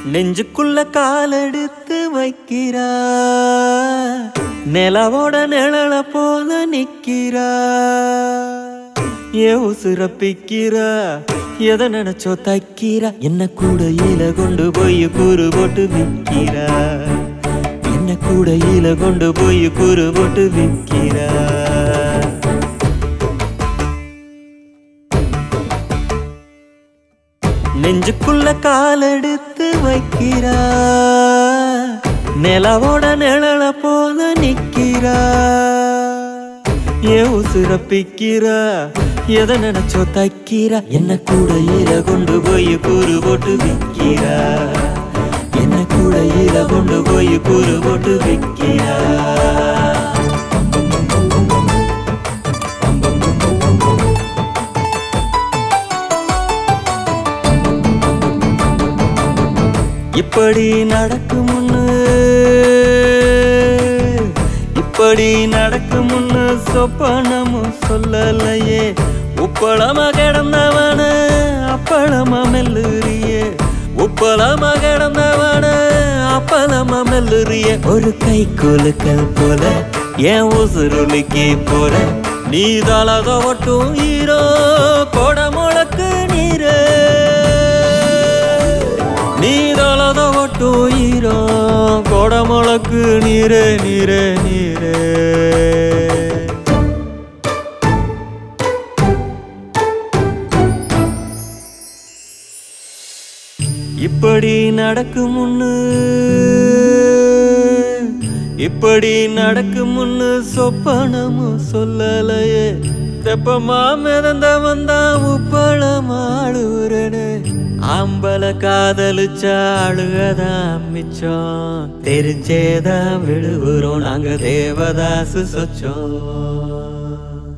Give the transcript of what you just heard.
நெஞ்சுக்குள்ள காலெடுத்து வைக்கிறா நிலவோட நிழல போல நிக்கிறா ஏ உசுரப்பிக்கிறா எதை நினைச்சோ தைக்கிறா என்ன கூடையில கொண்டு போய் கூறு போட்டு விக்கிறா என்ன கூடையில கொண்டு போய் கூறு போட்டு விக்கிறா நெஞ்சுக்குள்ள காலெடுத்து வைக்கிறா நிலவோட நிழல போல நிக்கிறா ஏ உசுரப்பிக்கிறா எதை நினைச்சோ தைக்கிறா என்ன கூடையில கொண்டு போய் கூறு போட்டு விக்கிறா என்ன கூடையில கொண்டு போய் கூறு போட்டு விக்கிறா இப்படி நடக்கும்னு இப்படி நடக்கும்னு சொப்பனமும் சொல்லலையே உப்பளமா கிடந்தவன அப்பளமா மெல்லுறியே உப்பளமா கிடந்தவன அப்பளமா மெல்லுறிய ஒரு கை குலுக்கல் போல என் உசுருளிக்கு போற நீ தலத ஒட்டும் ஈரோ கொட முழக்கு நீரே நீதளத ஒட்டு ஈரோ கொடமுழக்கு நீரே நீரே நீரே இப்படி நடக்குமுன்னு இப்படி நடக்குமுன்னு சொப்பனமும் சொல்லலையே தெப்பமா மிதந்த வந்தா உப்பளமாடுறனே ஆம்பல காதலிச்சா அழுகதான் மிச்சம் தெரிஞ்சேதான் விழுகுறோம் நாங்க தேவதாசு சொச்சோம்